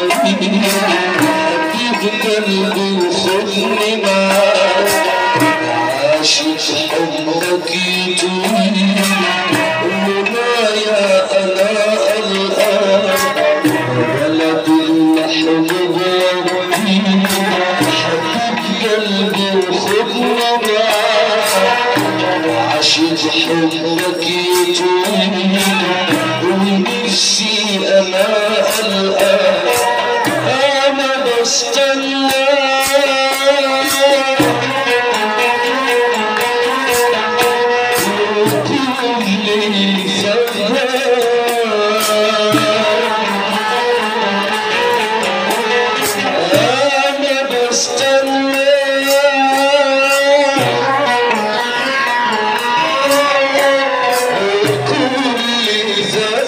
حبيب قلبي وخدني معاك عاشق حبك يطويني ومنايا انا الان ولد المحبوب وطيني حبيب قلبي وخدني معاك عاشق حبك يطويني ونفسي انا الان انا بستنى كل انا بستنى كل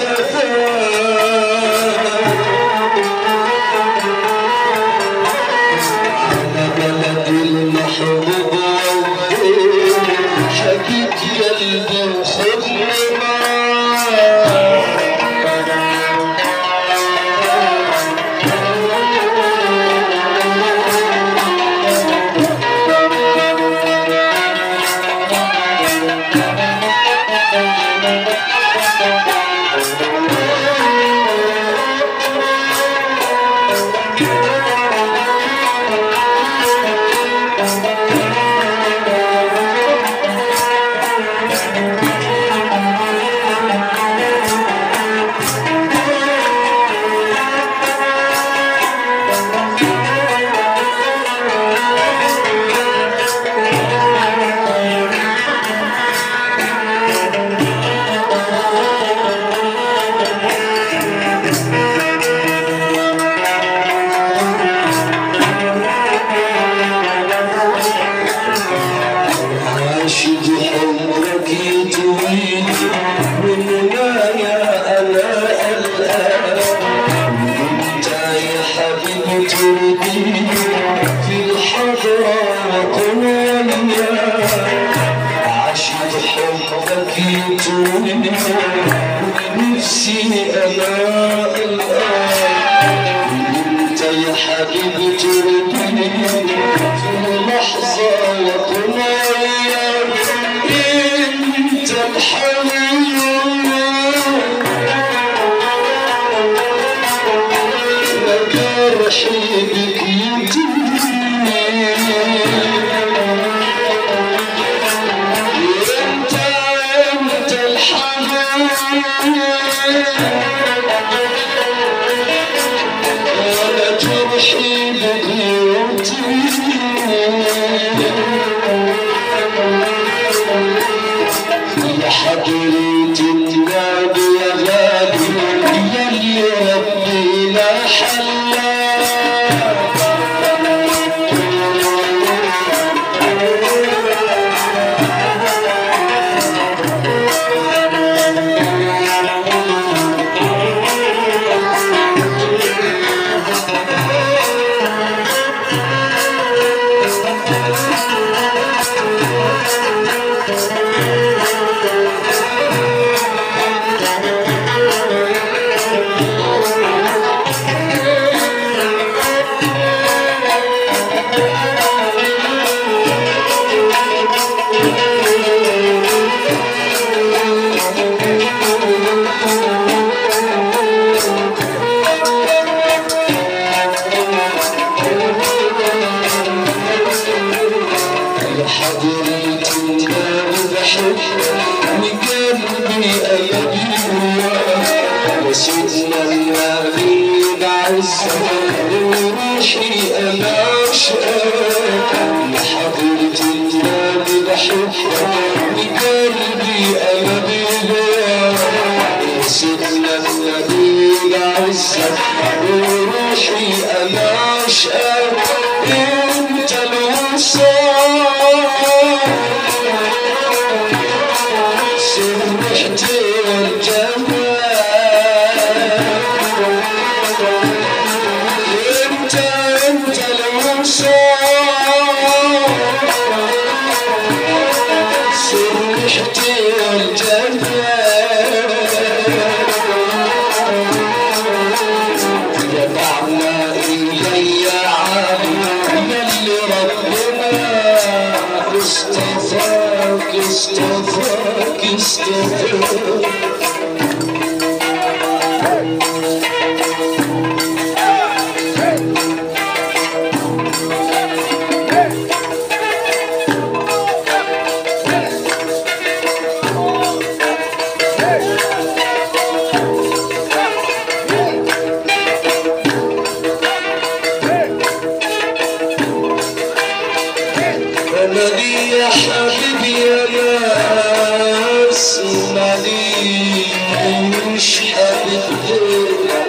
أنا بلد المحبوب والدين حبيب قلبي وخدني معاك عاشق حبك يطويني والنهاية أنا الآن وانت يا حبيبي ترضيني في الحضرة وكن وياك عاشق حبك يطويني ونفسي أنا الآن انت يا حبيبي ترضيني في لحظة وكن وياك انت الحبيب جرحي بك ينتهي انت انت الحبيب وانا جرحي بك ينتهي يا حضرة النبي يا غالي يا اللي ربي لا حلا يا حضرة النبي بحبك وقلبي أبدي هواك وسيدنا النبي بعزك وروحي أنا أشقاك يا حضرة النبي بحبك وقلبي أبدي هواك وسيدنا النبي بعزك وروحي أنا أشقاك انت الوصال سمحت الجمال انت انت الوصال سمحت الجمال جمعنا إلي عالي يلي ربنا اصطفاك اصطفاك اصطفاك أنا لي يا حبيبي يا ناس ماليش حبيبي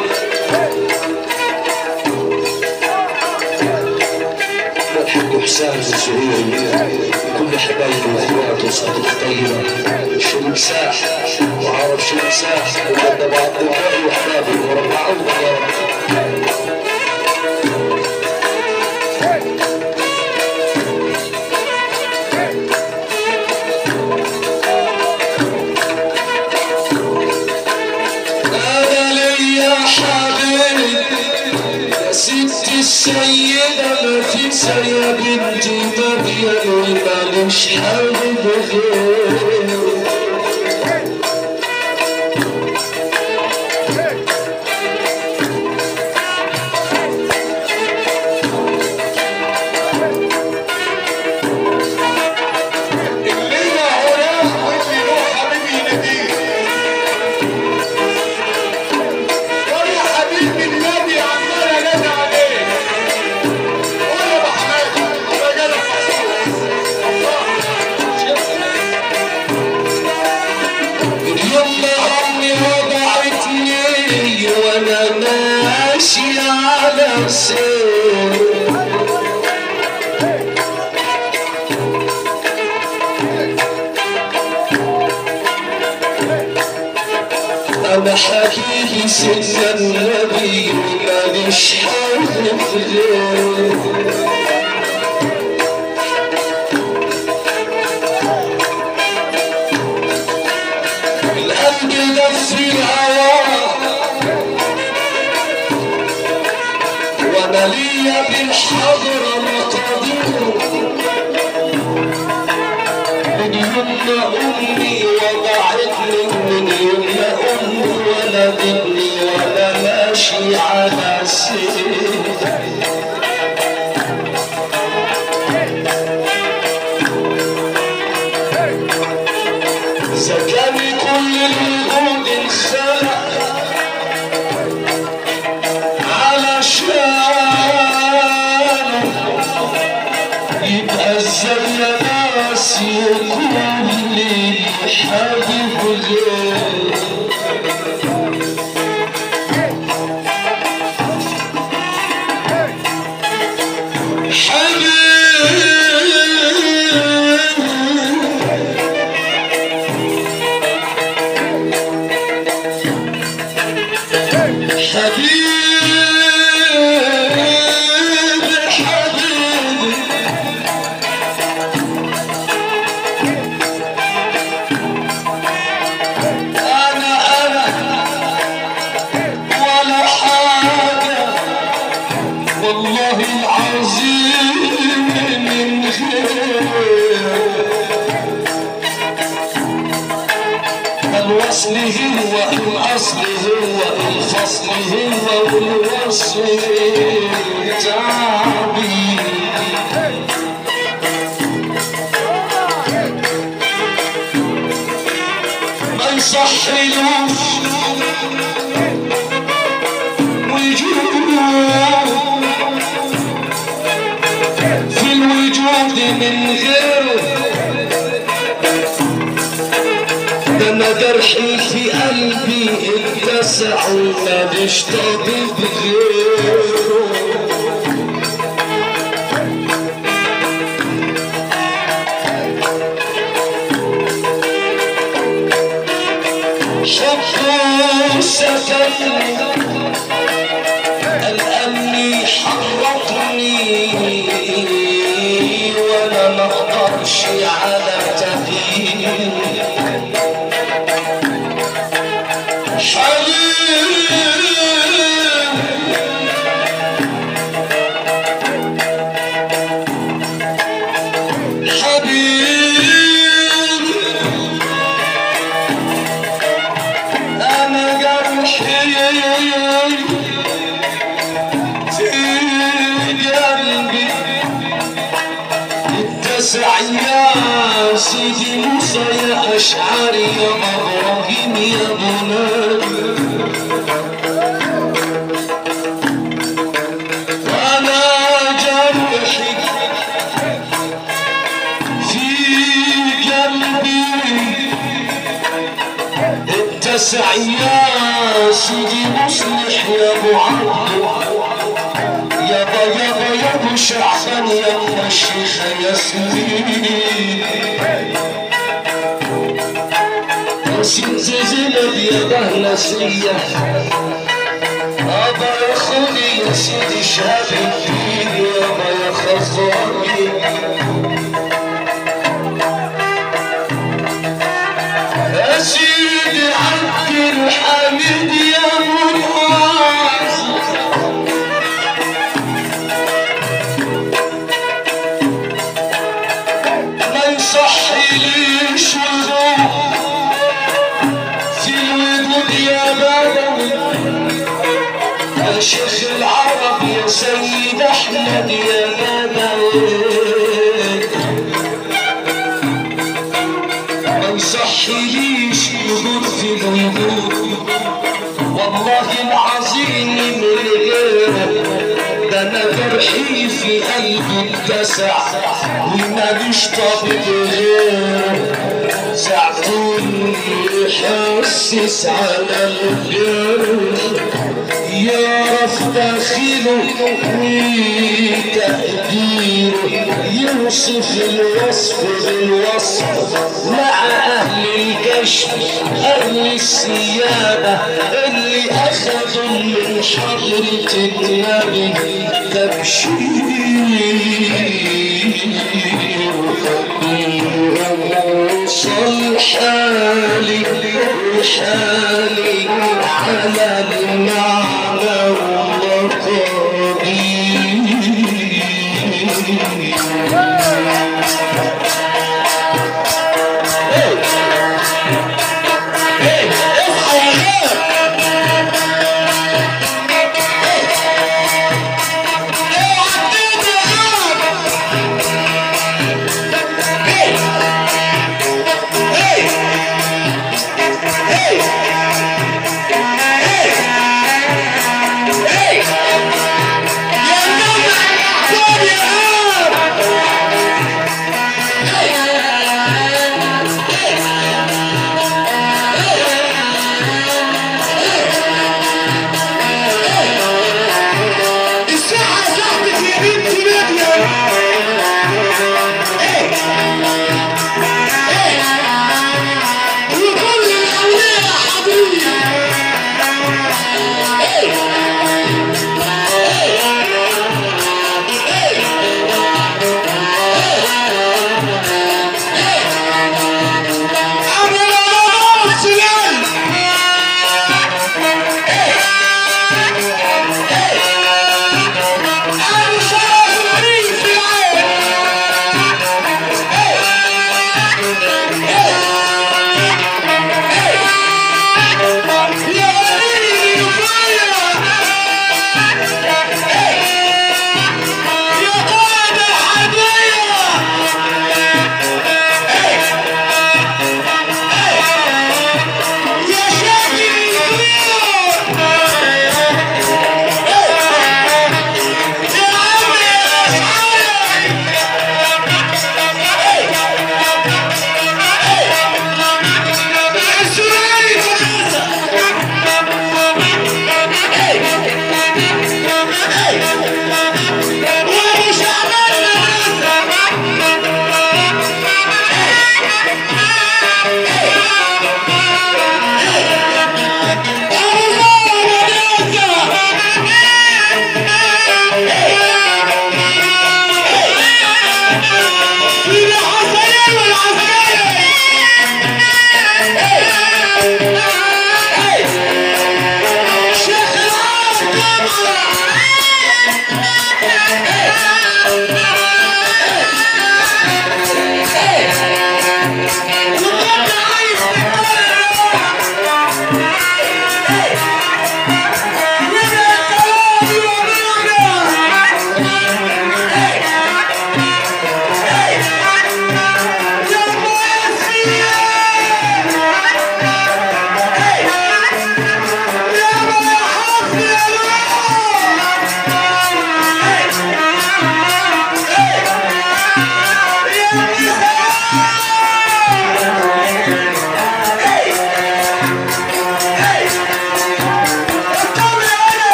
الحق حسام الزهيري كل حبايبي واخواته وصديق طيبه شو مساح وعارف شو مساح وقد بعض الرأي واحبابي وربعونا يا رب أنا لي يا حبيبي يا ست السيدة ما تنسى يا بنتي مريم ماليش حبيب غيرك الليلة هنا واللي له حبيبي نبيل ويا حبيبي النبي عمال انادي عليك قول يا ابو حماد انا جالك اليوم امي وضعتني وانا ماشي على سير انا حبيبي سيدنا النبي ماليش حبيب غير القلب لف الهوى وانا ليا بالحضرة مقادير من يوم امي وضعتني من يوم امي ولدتني وانا ماشي على سير إذا كان كل الوجود انخلق علشان يبقى ازاي يا ناس يكون لي حبيب غير حبيب حبيبي حبيبي أنا أنا ولا حاجة والله العظيم من غير الوصل هو الأصل هو الفصل هو والوصل تعبي ما يصحلوش وجود في الوجود من غيره ده انا جرحي في قلبي اتسع وماليش طبيب غيره حبه سكنني الأمني حرقني وانا ما اقدرش على تغيير حبيبي سيدي موسى يا أشعري يا إبراهيم يا بني أنا جرحي في قلبي اتسع يا سيدي مصلح يا ابو عبد يابا يابا يا ابو شعبان يا ابو الشيخ ياسمين يا سيدي زينب يا بهلا سيح أبا يا خوني يا سيدي شهاب الدين يابا يا خفاقي يا سيدي عبد الحميد يا منعز ما يصحي ليش وضوء في الوجود يا بدوي يا شيخ العرب يا سيد احمد يا بدوي ما يصحيليش يدور في الوجود والله العظيم من غيرك ده انا جرحي في قلبي اتسع وماليش طبيب غيرك ساعتين يحسس على الجرح يعرف داخله وتقديره يوصف الوصف بالوصف مع أهل الكشف أهل السيادة اللي أخذوا من حضرة النبي تبشير وصل حالي وحالي على المعنى Hey!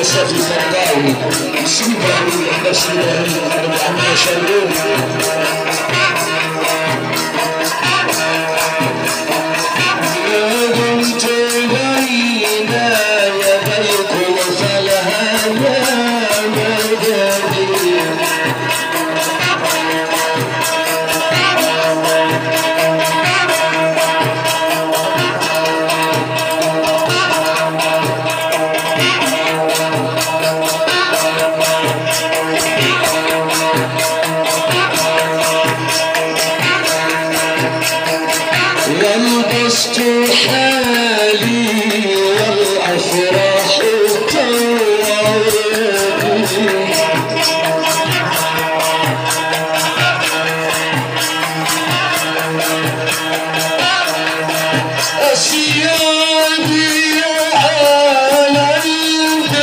صافي الفرداوي سيبها احنا سيبها احنا عمنا شرقون ما دمت بين يديكم فلها يا مددي والبسط حالي والأفراح طوالي أسيادي على البيت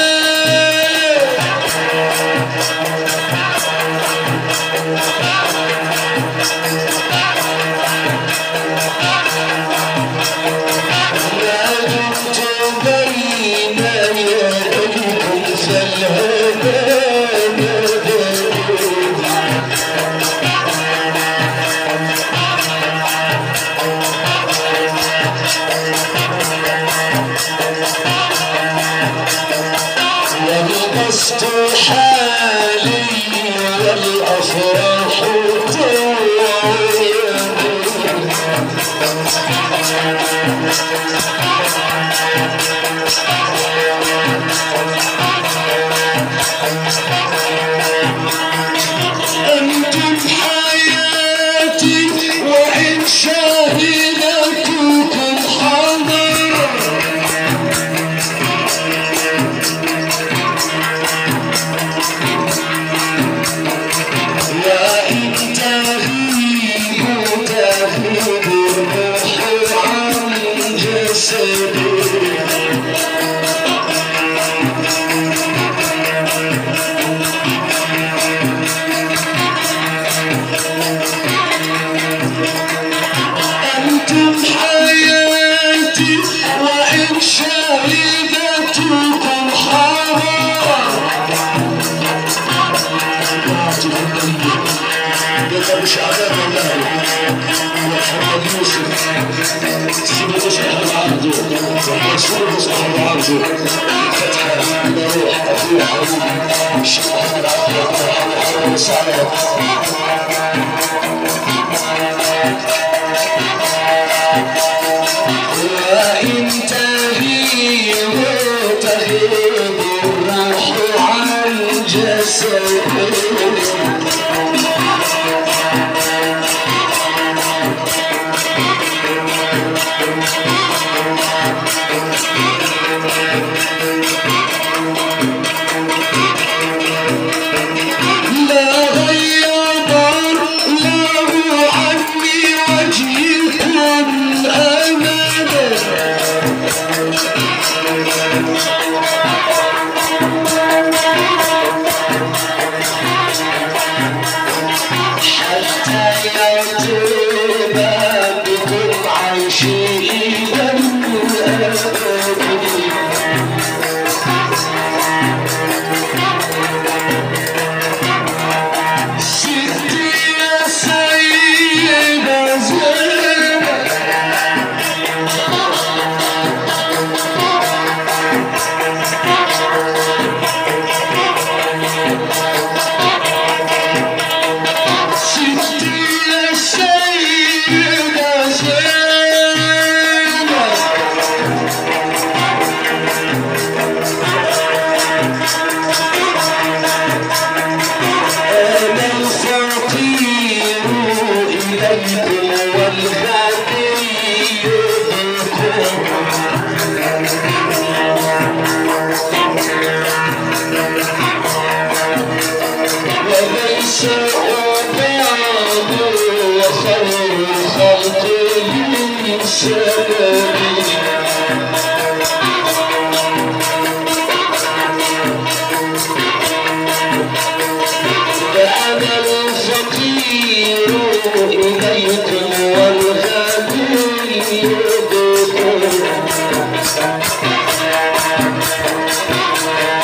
ما دمت بين يديكم فالهدى مدد والقصد حالي والأفراح طوالي أنتم حياتي وإن شاهدتكم حضر وإن تغيب تغيب الروح عن جسدي أنتم حياتي وإن شهدتكم حرام ده مش عذاب الله محمد يوسف سيدي مصلح العبد رسول مصلح العبد فتحة روح أخوي حبيبي الشيخ محمد عبد الله وسعنا وإن تغيب تغيب الروح عن جسدي لا غير له عني وجهكم أبدا حتى يتوب بكم عيشي إلى الأبد ستي يا سيدة زينب ستي يا سيدة زينب أنا الفقير إليكم والغني بكم وليس أبعد وخير الخلق من سببي أنا الفقير إليكم والغني بكم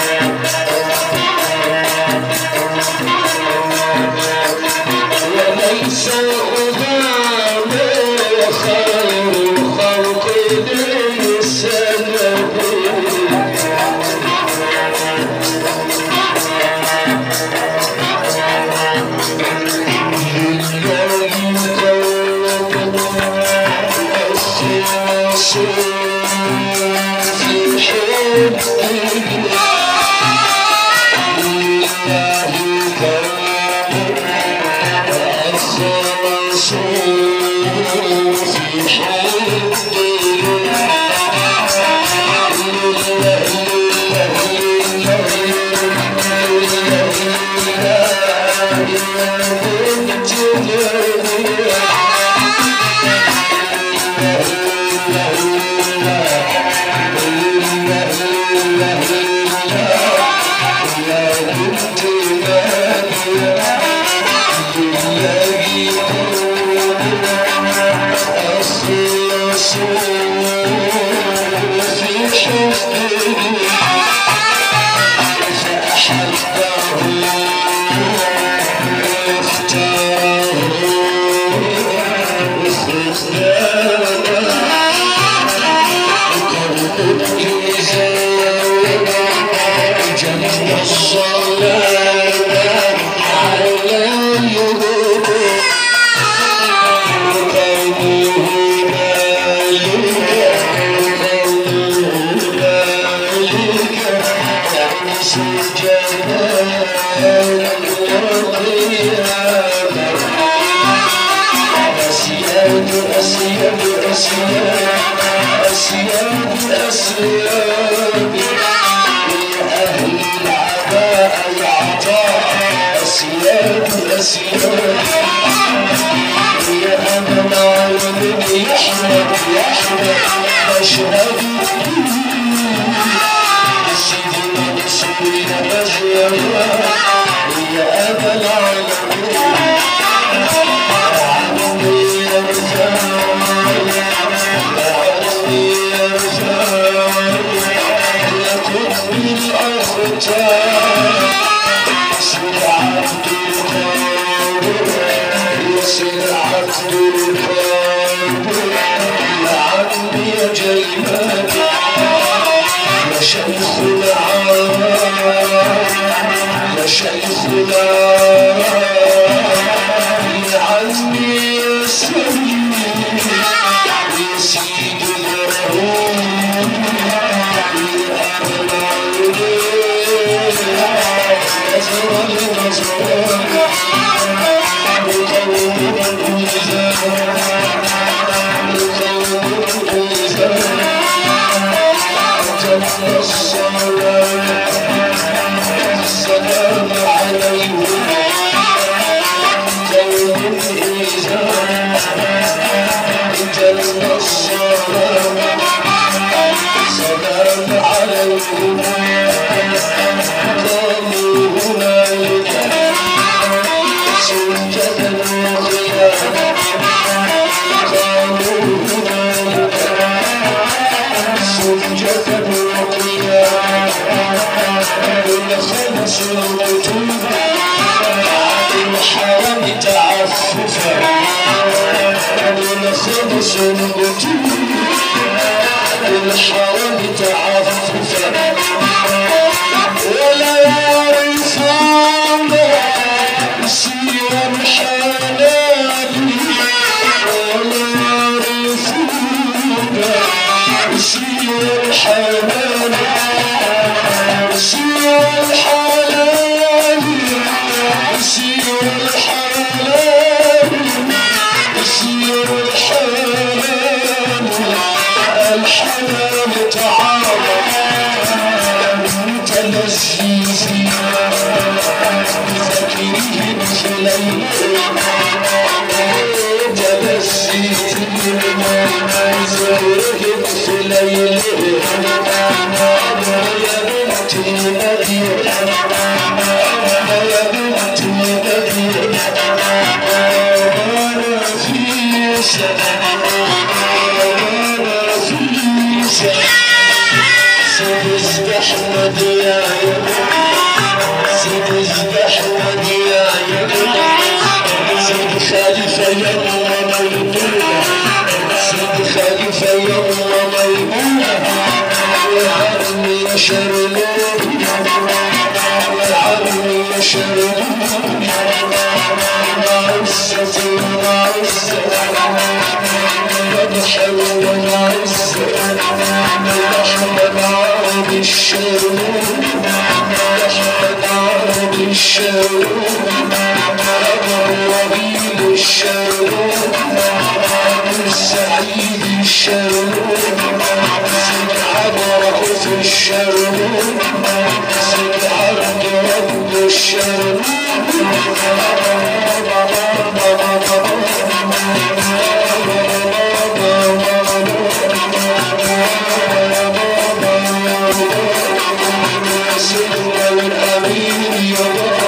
سيدنا الأمين يا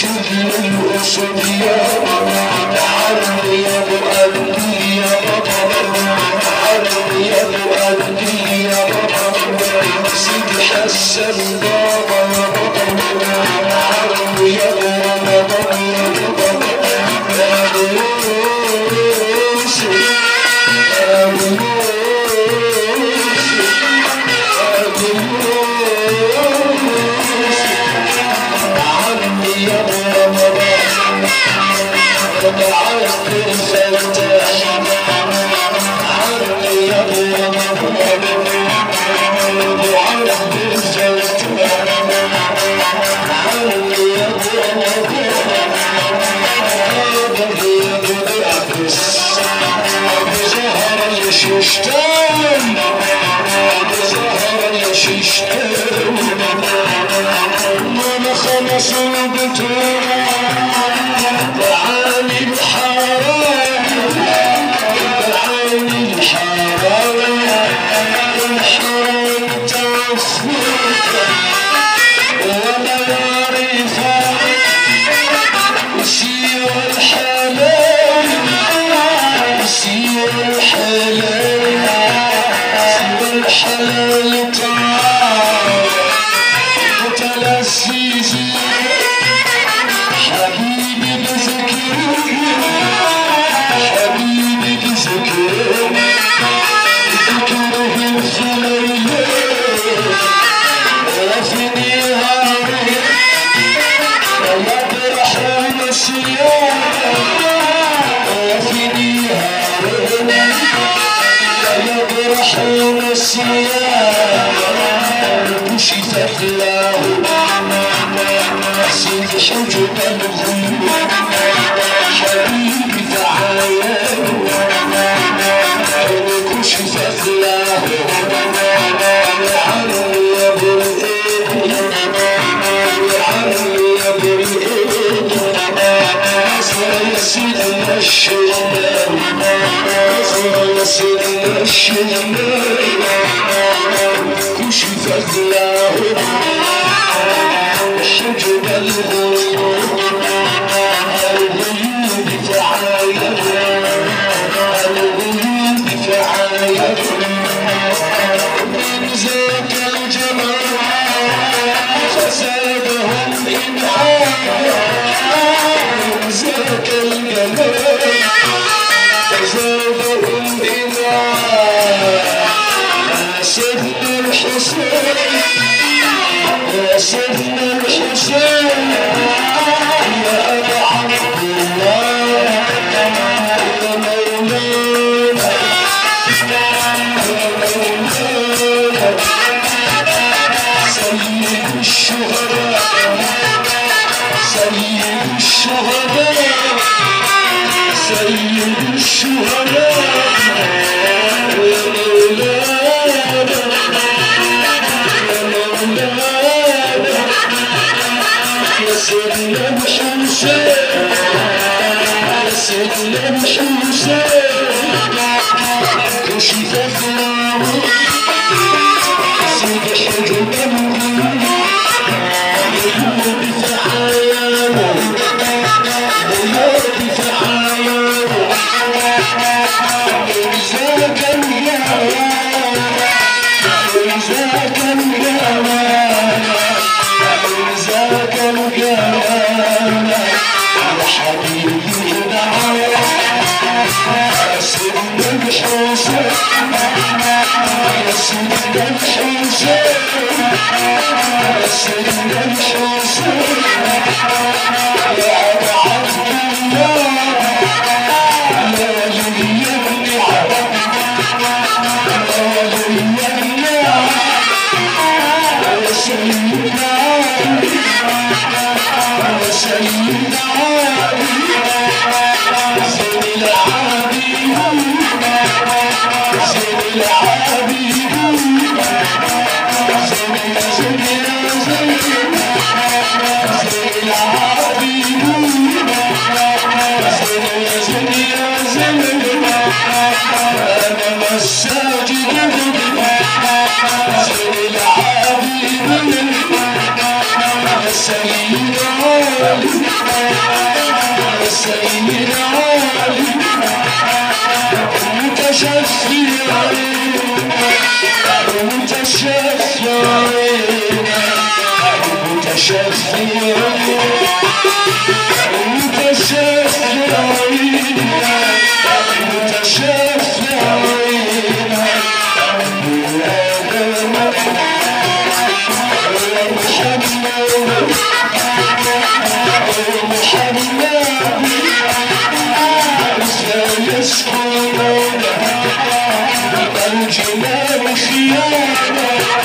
شبل الأسد يا عمي يا مؤدي يا بطل عمي يا مؤدي يا بطل سيدي حسن بابا يا بطل عمي يا رمضان يا بطل يا أبو يوسف يا أبو يوسف يا أبو يوسف عمي يا رمضان وضعت الفتاح عمي يا رمضان وضعت الفتاح عمي يا رمضان زهر الششتان زهر الششتان وانا خلص البتول تعالي الحرام تعالي الحرام الحرام توفيق وانا عارفة وسير الحلال سير الحلال سير الحلال تعال متلسيسي حبيبي بذكرك حبيبي بذكرك ذكره في الليل وفي نهاري ويبرح نسيان وفي نهاري ويبرح نسيان كشفت له سيد حجب الغيوب حبيبي تعالى كشفت له عمي يا بالإيد عمي يا بالإيد أصغر يا سيدنا الشيطان أصغر يا سيدنا الشيطان كشفت له حجب الغيوب الغيوب فعايا الغيوب فعايا من ذاك الجمال فزادهم إنعاما من ذاك الجمال فزادهم إنعاما سيدنا الحسين يا سيدنا الحسين يا أبا عبد الله يا مولانا يا مولانا سيد الشهداء سيد الشهداء سيد الشهداء يا مولانا يا سيدنا الحسين يا سيدنا الحسين كشف النار سيد حجب الغيوب فعايانا غيوب فعايانا ذاك الجمال ذاك الجمال ذاك الجمال يا حبيبي دعوة سيدنا الحسين يا سيدنا الحسين يا سيدنا الحسين يا أبا عبد الله يا ولي النعم يا ولي النعم يا سيدنا يا سيدنا زين العابدين زين العابدين زين زين زين زين العابدين زين زين زين أنا مساجد زين العابدين يا سيدنا سيد علي متشفي متشفي متشفي الجنان خيانة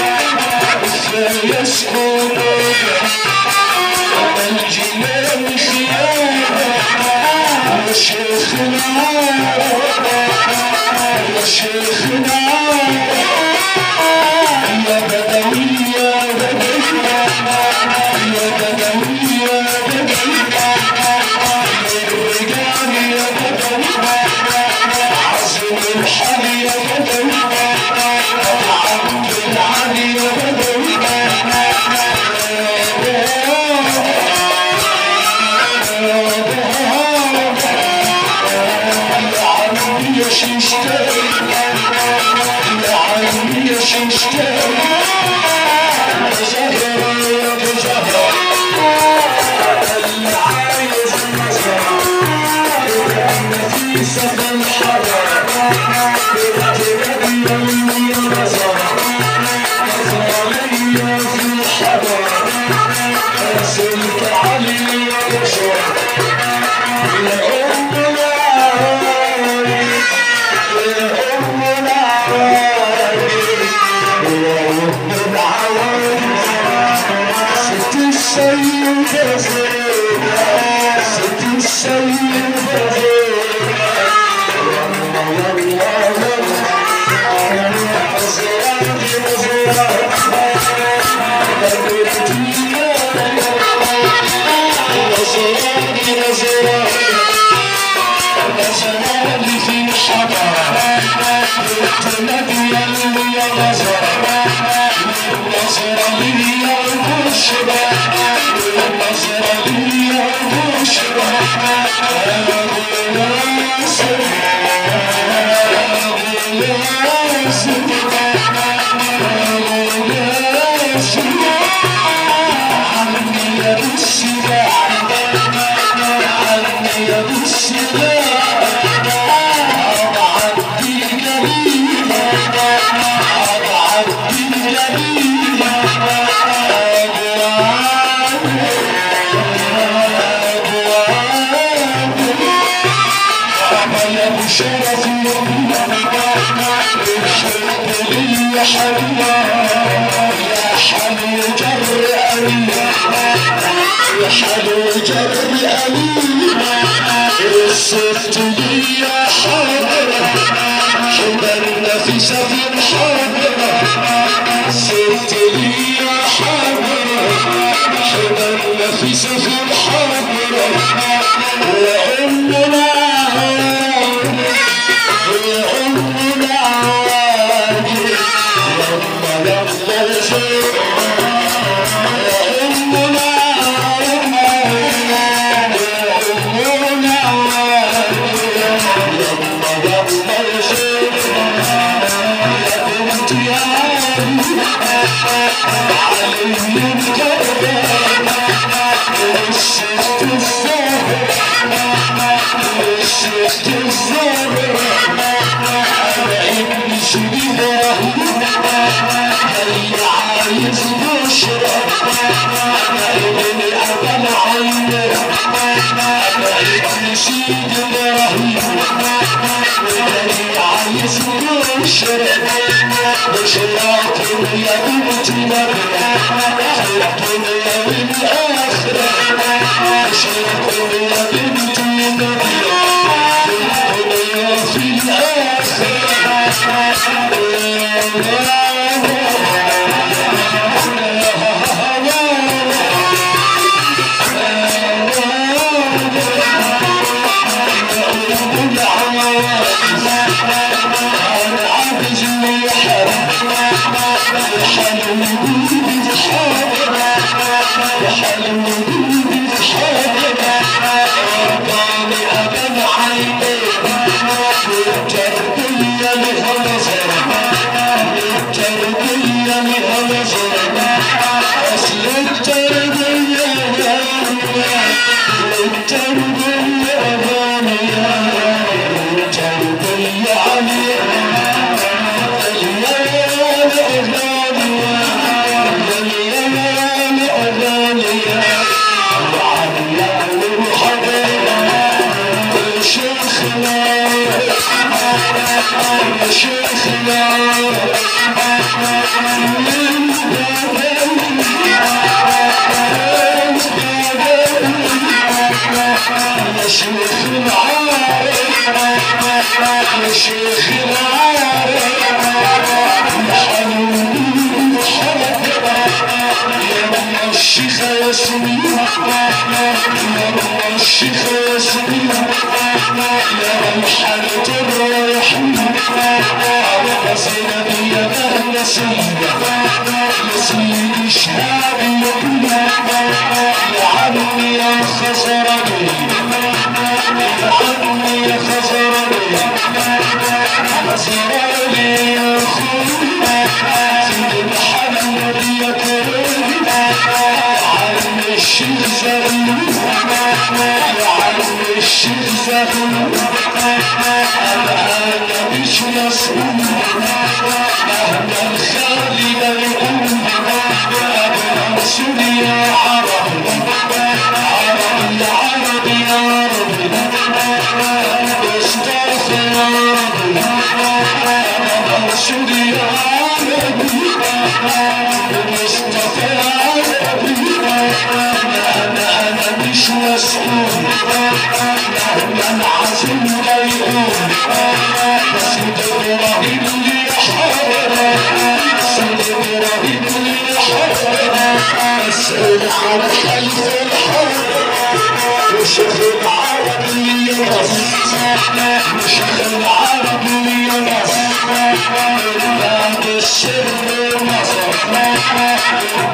يسكن الجنان خيانة يا شيخنا يا شيخنا يا بدوي يا بدوي يا بدوي يا بدوي الرجال يا بدوي عزم الحال يا بدوي عبد العلي يا بدوي يا شيشتاي يا عمي يا شيشتاي زهرة يا زهرة اللي عايز النظرة نفيسة بالحرارة تبدل يا نظرة نظرة ليا في الحضارة أرسلت علي يا بشر يا أم العالي يا أم العالي يا أم العالي ست السيدة زينة ست السيدة زينة يلا يلا يلا زيادة زيادة نظراني نظراني نظراني في الحضارة النبي يلي يا نظرة نظرة لي يا بشرى نظرة لي يا بشرى يا أبو ياسر يا أبو ياسر يا أبو ياسر عني يا ابو السلاح عني يا ابو السلاح عبدي جميل عبدي جميل ابو عمل ابو شرف الشرف لي يا حبيبي يا حلو جر أمين يا حلو جر أمين الصفت لي يا حضرة حبا نفسة في الحضرة صرت لي يا حضرة حبا نفسة في الحضرة يا أم العالم يا أم العالم يلا يلا زين عايز بشرى انا ابني ابن عيني انا ابن سيد ابراهيم ابني عايز بشرى بشراكم يا بنت مريم حبكم يا بالاخره بشراكم يا بنت مريم حبكم يا في الآخرة ياسمين يا الشيخ ياسمين يا ريحانة الرايحين يا زينب يا أهل سيدة يا سيدي شهاب يا يا عمي يا خزرجي يا عمي يا خزرجي خزرجي يا خويا سيدي محمد يا كريم عم الشيخ زغلول يا عم الشيخ زغلول انا انا مش مسؤول مهما الخالي ملعون ابو منصور يا عرب عرب يا عرب يا رب استغفر يا رب ابو منصور يا عرب مصطفى يا رب انا انا مش مسؤول مهما العزم لا يقول سيد ابراهيم اللي حرر سيد ابراهيم اللي حرر اسال عن حيث الحرر وشيخ العرب اللي ينص وشيخ العرب اللي ينص بعد السر نصر